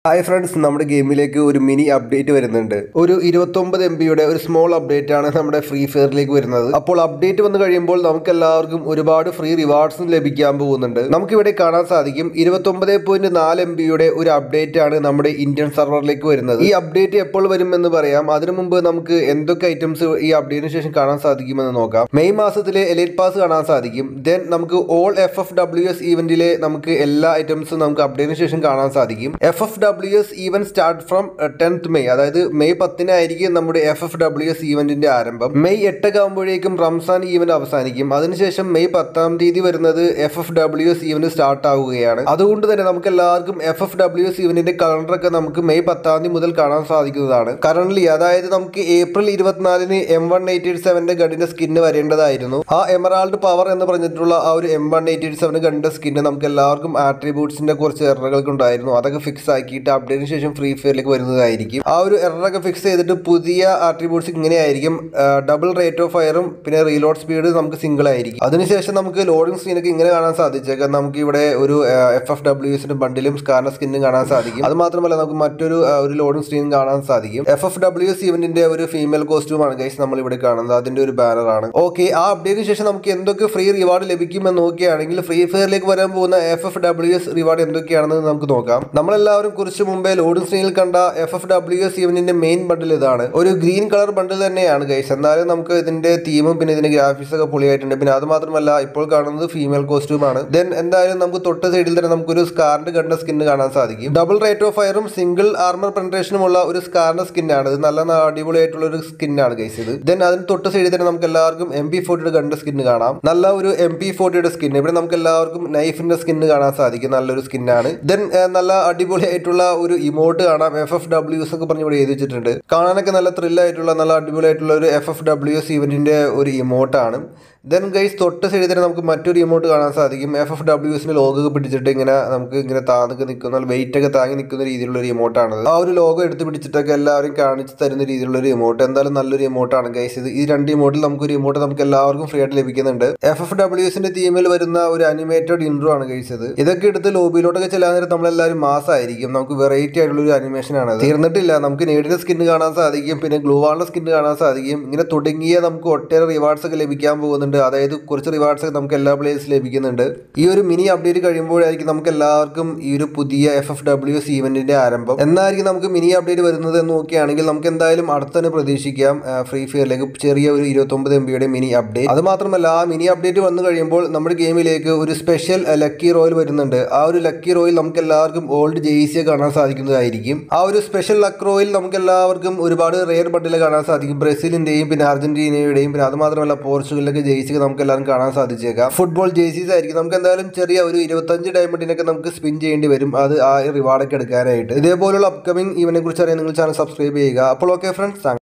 Hi friends നമ്മുടെ ഗെയിമിലേക്ക് ഒരു mini update വരുന്നുണ്ട് ഒരു ഇരുപത്തൊമ്പത് എം ബിയുടെ ഒരു സ്മോൾ അപ്ഡേറ്റ് ആണ് നമ്മുടെ ഫ്രീ ഫയറിലേക്ക് വരുന്നത് അപ്പോൾ അപ്ഡേറ്റ് വന്നു കഴിയുമ്പോൾ നമുക്ക് എല്ലാവർക്കും ഒരുപാട് ഫ്രീ റിവാർഡ്സും ലഭിക്കാൻ പോകുന്നുണ്ട് നമുക്കിവിടെ കാണാൻ സാധിക്കും ഇരുപത്തൊമ്പത് പോയിന്റ് നാല് എം ബിയുടെ ഒരു അപ്ഡേറ്റ് ആണ് നമ്മുടെ ഇന്ത്യൻ സെർവറിലേക്ക് വരുന്നത് ഈ അപ്ഡേറ്റ് എപ്പോൾ വരും എന്ന് പറയാം അതിനു മുമ്പ് നമുക്ക് എന്തൊക്കെ ഐറ്റംസ് ഈ അപ്ഡേറ്റിന് ശേഷം കാണാൻ സാധിക്കുമെന്ന് നോക്കാം മെയ് മാസത്തിലെ എലൈറ്റ് പാസ് കാണാൻ സാധിക്കും ദെൻ നമുക്ക് all F F W S ഇവന്റിലെ നമുക്ക് എല്ലാ ഐറ്റംസും നമുക്ക് അപ്ഡേറ്റിന് ശേഷം കാണാൻ സാധിക്കും F F W S event start from tenth May അതായത് മെയ് പത്തിനായിരിക്കും നമ്മുടെ എഫ് എഫ് ഡബ്ല്യു എസ് ഈവന്റിന്റെ ആരംഭം മെയ് എട്ടൊക്കെ ആകുമ്പോഴേക്കും റംസാൻ ഈവന്റ് അവസാനിക്കും അതിനുശേഷം മെയ് പത്താം തീയതി വരുന്നത് F F W S event start ആവുകയാണ് അതുകൊണ്ട് തന്നെ നമുക്ക് എല്ലാവർക്കും എഫ് എഫ് ഡബ്ല്യു എസ് ഈവന്റിന്റെ കലണ്ടറൊക്കെ നമുക്ക് മെയ് പത്താം തീയതി മുതൽ കാണാൻ സാധിക്കുന്നതാണ് കറന്റ് അതായത് നമുക്ക് ഏപ്രിൽ ഇരുപത്തിനാലിന് എം വൺ എയ്റ്റ് എയ്റ്റ് സെവന്റെ ഗഡിന്റെ സ്കിന്ന് വരേണ്ടതായിരുന്നു ആ എമറാൾഡ് പവർ എന്ന് പറഞ്ഞിട്ടുള്ള ആ ഒരു M one eight eight seven ഗഡിന്റെ സ്കിന്ന് നമുക്ക് എല്ലാവർക്കും ആട്രിബ്യൂട്ട്സിന്റെ കുറച്ച് എററുകൾക്ക് ഉണ്ടായിരുന്നു അതൊക്കെ ഫിക്സ് ആക്കിയിട്ട് അപ്ഡേറ്റിന് ശേഷം ഫ്രീ ഫയറിലേക്ക് വരുന്നതായിരിക്കും ആ ഒരു എററൊക്കെ ഫിക്സ് ചെയ്തിട്ട് പുതിയ ആട്രിബ്യൂട്ട്സ് ഇങ്ങനെയായിരിക്കും ഡബിൾ റേറ്റ് ഓഫ് ഫയറും പിന്നെ റീലോഡ് സ്പീഡ് നമുക്ക് സിംഗിൾ ആയിരിക്കും അതിനുശേഷം നമുക്ക് ലോഡിംഗ് സ്ക്രീനൊക്കെ ഇങ്ങനെ കാണാൻ സാധിച്ചേക്കാം നമുക്ക് ഇവിടെ ഒരു എഫ് എഫ് ഡബ്ല്യു എസിന്റെ ബണ്ടിലും സ്കാനർ സ്കിന്നും കാണാൻ സാധിക്കും അത് മാത്രമല്ല നമുക്ക് മറ്റൊരു ആ, ഒരു ലോഡിംഗ് സ്ക്രീൻ കാണാൻ സാധിക്കും എഫ് എഫ് ഡബ്ല്യു എസ് ഇവന്റിന്റെ ഒരു ഫീമെയിൽ കോസ്റ്റ്യൂമാണ് ഗൈസ് നമ്മൾ ഇവിടെ കാണുന്നത് അതിന്റെ ഒരു ബാനറാണ് ഓക്കെ ആ അപ്ഡേറ്റിന് ശേഷം നമുക്ക് എന്തൊക്കെ ഫ്രീ റിവാർഡ് ലഭിക്കുമെന്ന് നോക്കുകയാണെങ്കിൽ ഫ്രീ ഫയറിലേക്ക് വരാൻ പോകുന്ന F F W S reward എന്തൊക്കെയാണെന്ന് നമുക്ക് നോക്കാം നമ്മളെല്ലാവരും കുറച്ച് മുമ്പേ ലോഡിംഗ് സ്ക്രീനിൽ കണ്ട എഫ് എഫ് ഡബ്ല്യു എസ് ഇവന്റിന്റെ മെയിൻ ബണ്ടിൽ ഇതാണ് ഒരു ഗ്രീൻ കളർ ബണ്ടിൽ തന്നെയാണ് ഗൈസ് എന്നാലും നമുക്ക് ഇതിന്റെ തീമും പിന്നെ ഇതിന്റെ ഗ്രാഫിക്സ് ഒക്കെ പൊളിയായിട്ടുണ്ട് പിന്നെ അത് മാത്രമല്ല ഇപ്പോൾ കാണുന്നത് ഫീമെയിൽ കോസ്റ്റ്യൂം ആണ് ദെൻ എന്തായാലും നമുക്ക് തൊട്ട് സൈഡിൽ തന്നെ നമുക്കൊരു സ്കാറിന്റെ കണ്ട സ്കിന്ന് കാണാൻ സാധിക്കും ഡബിൾ റേറ്റ് ഓഫ് ഫയറും സിംഗിൾ ആർമർ പെൻട്രേഷനുമുള്ള ഒരു സ്കാറിന്റെ സ്കിന്നാണ് ഇത് നല്ല ന- അടിപൊളിയായിട്ടുള്ള ഒരു സ്കിന്നാണ് ഗൈസ് ഇത് ദെൻ അതിന് തൊട്ട് സൈഡിൽ തന്നെ നമുക്ക് എല്ലാവർക്കും എം പി ഫോർട്ടിയുടെ കണ്ട സ്കിന്ന് കാണാം നല്ല ഒരു എം പി ഫോർട്ടിയുടെ സ്കിൻ ഇവിടെ നമുക്ക് എല്ലാവർക്കും നൈഫിന്റെ സ്കിന്ന് കാണാൻ സാധിക്കും നല്ലൊരു സ്കിന്നാണ് ദെൻ നല്ല അടിപൊളിയായിട്ടുള്ള ഒരു ഇമോട്ട് കാണാം എഫ് എഫ് ഡബ്ല്യു എസ് ഒക്കെ പറഞ്ഞ് ഇവിടെ എഴുതി വെച്ചിട്ടുണ്ട് കാണാനൊക്കെ നല്ല ത്രില്ലായിട്ടുള്ള നല്ല അടിപൊളിയായിട്ടുള്ള ഒരു എഫ് എഫ് ഡബ്ല്യു എസ് ഇവന്റിന്റെ ഒരു ഇമോട്ടാണ് ദെൻ ഗൈസ് തൊട്ട് സൈഡിൽ തന്നെ നമുക്ക് മറ്റൊരു ഇമോട്ട് കാണാൻ സാധിക്കും എഫ് എഫ് ഡബ്ല്യു എസിന്റെ ലോഗോ ഒക്കെ പിടിച്ചിട്ട് ഇങ്ങനെ നമുക്ക് ഇങ്ങനെ താന്നൊക്കെ നിൽക്കുന്ന വെയിറ്റ് ഒക്കെ താങ്ങി നിൽക്കുന്ന രീതിയിലുള്ള ഒരു ഇമോട്ടാണ് ആ ഒരു ലോഗോ എടുത്ത് പിടിച്ചിട്ടൊക്കെ എല്ലാവരും കാണിച്ച് തരുന്ന രീതിയിലുള്ള ഒരു ഇമോട്ട് എന്തായാലും നല്ലൊരു ഇമോട്ടാണ് ഗൈസ് ഇത് ഈ രണ്ട് ഇമോട്ടിൽ നമുക്കൊരു ഇമോട്ട് നമുക്ക് എല്ലാവർക്കും ഫ്രീ ആയിട്ട് ലഭിക്കുന്നുണ്ട് എഫ് എഫ് ഡബ്ല്യു എസിന്റെ തീമിൽ വരുന്ന ഒരു അനിമേറ്റഡ് ഇൻട്രോ ആണ് ഗൈസ് ഇത് ഇതൊക്കെ എടുത്ത് ലോബിയിലോട്ടൊക്കെ ചെല്ലാൻ നേരം നമ്മളെല്ലാവരും മാസമായിരിക്കും നമുക്ക് വെറൈറ്റി ആയിട്ടുള്ള ഒരു അനിമേഷൻ ആണ് അത്. തീർന്നിട്ടില്ല നമുക്ക് നേടിയ സ്കിന്ന് കാണാൻ സാധിക്കും പിന്നെ ഗ്ലൂവാളിന്റെ സ്കിന്ന് കാണാൻ സാധിക്കും ഇങ്ങനെ തുടങ്ങിയ നമുക്ക് ഒട്ടേറെ റിവാർഡ്സ് ഒക്കെ ലഭിക്കാൻ പോകുന്നുണ്ട് അതായത് കുറച്ച് റിവാർഡ്സ് ഒക്കെ നമുക്ക് എല്ലാ പ്ലേയേഴ്സ് ലഭിക്കുന്നുണ്ട് ഈ ഒരു മിനി അപ്ഡേറ്റ് കഴിയുമ്പോഴായിരിക്കും നമുക്ക് എല്ലാവർക്കും ഈ ഒരു പുതിയ എഫ് എഫ് ഡബ്ല്യു എസ് ഈവന്റിന്റെ ആരംഭം എന്നായിരിക്കും നമുക്ക് മിനി അപ്ഡേറ്റ് വരുന്നത് എന്ന് നോക്കുകയാണെങ്കിൽ നമുക്ക് എന്തായാലും അടുത്ത് തന്നെ പ്രതീക്ഷിക്കാം ഫ്രീ ഫയറിലേക്ക് ചെറിയ ഒരു ഇരുപത്തൊമ്പത് എം ബിയുടെ മിനി അപ്ഡേറ്റ് അത് മാത്രമല്ല ആ മിനി അപ്ഡേറ്റ് വന്നു കഴിയുമ്പോൾ നമ്മുടെ ഗെയിമിലേക്ക് ഒരു സ്പെഷ്യൽ ലക്കി റോയൽ വരുന്നുണ്ട് ആ ഒരു ലക്കി റോയിൽ നമുക്ക് എല്ലാവർക്കും ഓൾഡ് ജെയ്സിയെ കാണാൻ സാധിക്കുന്നതായിരിക്കും ആ ഒരു സ്പെഷ്യൽ ലക്ക് റോയിൽ നമുക്ക് എല്ലാവർക്കും ഒരുപാട് റെയർ ബണ്ടിൽ കാണാൻ സാധിക്കും ബ്രസീലിന്റെയും പിന്നെ അർജന്റീനയുടെയും പിന്നെ അത് മാത്രമല്ല പോർച്ചുഗലിലൊക്കെ ജെയ്സി നമുക്ക് എല്ലാവരും കാണാൻ സാധിച്ചേക്കാം ഫുട്ബോൾ ജേഴ്സീസ് ആയിരിക്കും നമുക്ക് എന്തായാലും ചെറിയ ഒരു ഇരുപത്തഞ്ച് ഡയമണ്ടിനൊക്കെ നമുക്ക് സ്പിൻ ചെയ്യേണ്ടി വരും അത് ആ റിവാർഡൊക്കെ എടുക്കാനായിട്ട് ഇതേപോലുള്ള അപ്കമിംഗ് ഇവനെ കുറിച്ച് അറിയാൻ നിങ്ങൾ ചാനൽ സബ്സ്ക്രൈബ് ചെയ്യുക അപ്പോൾ ഓക്കെ ഫ്രണ്ട്സ്